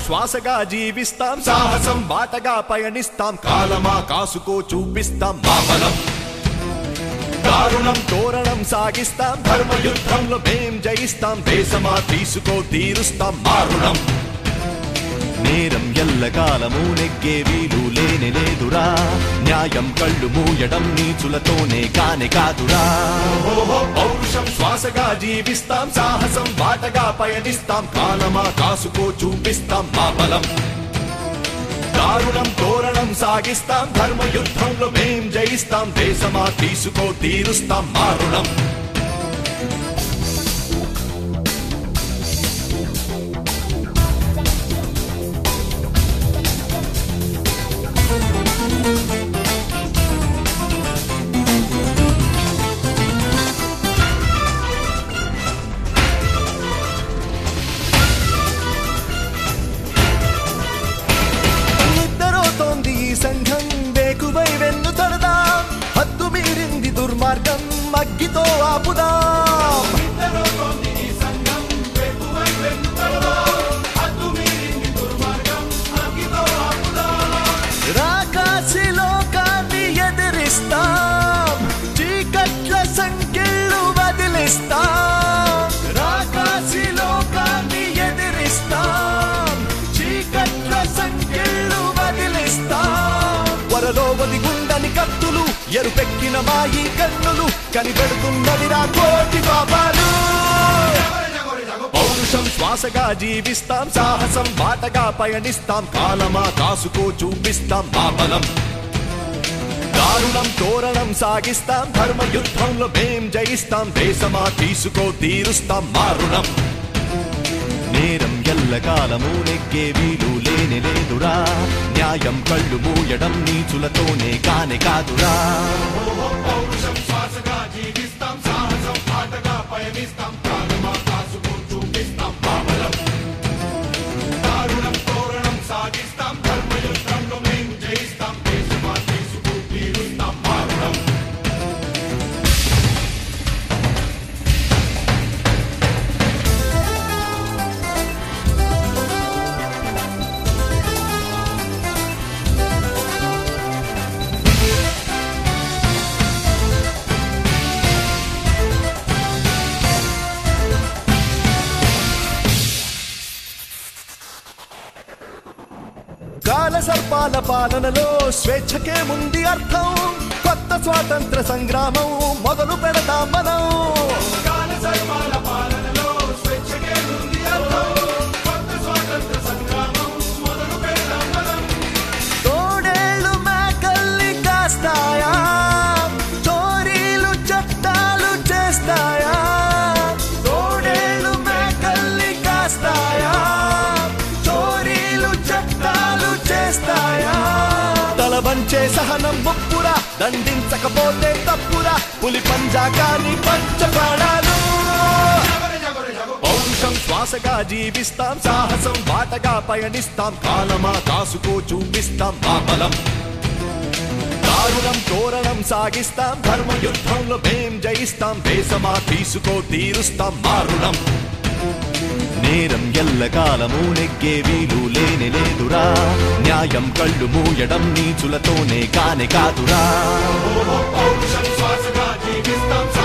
శ్వాసగా జీవిస్తాం సాహసం బాటగా పయనిస్తాం కాలమా కాసుకో చూపిస్తాం మా బలం దారుణం తోరణం సాగిస్తాం ధర్మ యుద్ధంలో మేం జయిస్తాం దేశమా తీసుకో తీరుస్తాం మారుణం నేరం ఎల్లకాలము నెగ్గే వీలు లేని లేదురా న్యాయం కళ్ళు మూయడం నీచులతోనే కానే కాదురా ఓహో పౌరుషం శ్వాసగా జీవిస్తాం సాహసం బాటగా పయనిస్తాం కాలమా కాసుకో చూపిస్తాం మా బలం దారుణం తోరణం సాగిస్తాం ధర్మ యుద్ధంలో మేం జయిస్తాం దేశమా తీసుకో తీరుస్తాం మారుణం నిద్రపోతోంది ఈ సంఘం వేకువై వెన్ను తడదాం హద్దు మీరింది దుర్మార్గం మగ్గితో ఆపుదాం రాకాసి లోకాన్ని ఎదిరిస్తాం చీకట్ల సంఖ్యలు వదిలిస్తాం రాకాసి లోకాన్ని ఎదిరిస్తాం చీకట్ల సంఖ్యలు వదిలిస్తాం వరలో ఒదిగుండని కత్తులు ఎరుపెక్కిన మాయి కన్నులు కనిపెడుతున్నవిరా కోటి పాపాలు పౌరుషం శ్వాసగా జీవిస్తాం సాహసం బాటగా పయనిస్తాం కాలమా కాసుకో చూపిస్తాం మా బలం దారుణం తోరణం సాగిస్తాం ధర్మ యుద్ధంలో మేం జయిస్తాం దేశమా తీసుకో తీరుస్తాం మారుణం నేరం ఎల్లకాలము నెగ్గే వీలు లేని లేదురా న్యాయం కళ్ళు మూయడం నీచులతోనే కానే కాదురా పౌరుషం శ్వాసగా జీవిస్తాం సాహసం బాటగా పయనిస్తాం కాలమా కాసుకో చూపిస్తాం మా బలం దారుణం తోరణం సాగిస్తాం ధర్మ యుద్ధంలో మేం జయిస్తాం దేశమా తీసుకో తీరుస్తాం మారుణం కాల సర్పాల పాలనలో స్వేచ్ఛకే ముందు అర్థం కొత్త స్వాతంత్ర సంగ్రామం మొదలు పెడతాం మనం కాల సర్పాల పాలనలో స్వేచ్ఛకే ముందు అర్థం కొత్త స్వాతంత్ర సంగ్రామం మొదలు పెడతాం మనం తోడేళ్ళు మేకల్ని కాస్తాయా చోరీలు చట్టాలు చేస్తాయా తోడేళ్ళు మేకల్ని కాస్తాయా చోరీలు చట్టాలు చేస్తాయా తల వంచే సహనం ముప్పురా దండించకపోతే తప్పురా పులి పంజా కాని పంచపాడాలు పౌరుషం శ్వాసగా జీవిస్తాం సాహసం బాటగా పయనిస్తాం కాలమా కాసుకో చూపిస్తాం మా బలం దారుణం తోరణం సాగిస్తాం ధర్మ యుద్ధంలో మేం జయిస్తాం దేశమా తీసుకో తీరుస్తాం మారుణం నేరం ఎల్లకాలము నెగ్గే వీలు లేని లేదురా న్యాయం కళ్ళు మూయడం నీచులతోనే కానే కాదురా పౌరుషం శ్వాసగా జీవిస్తాం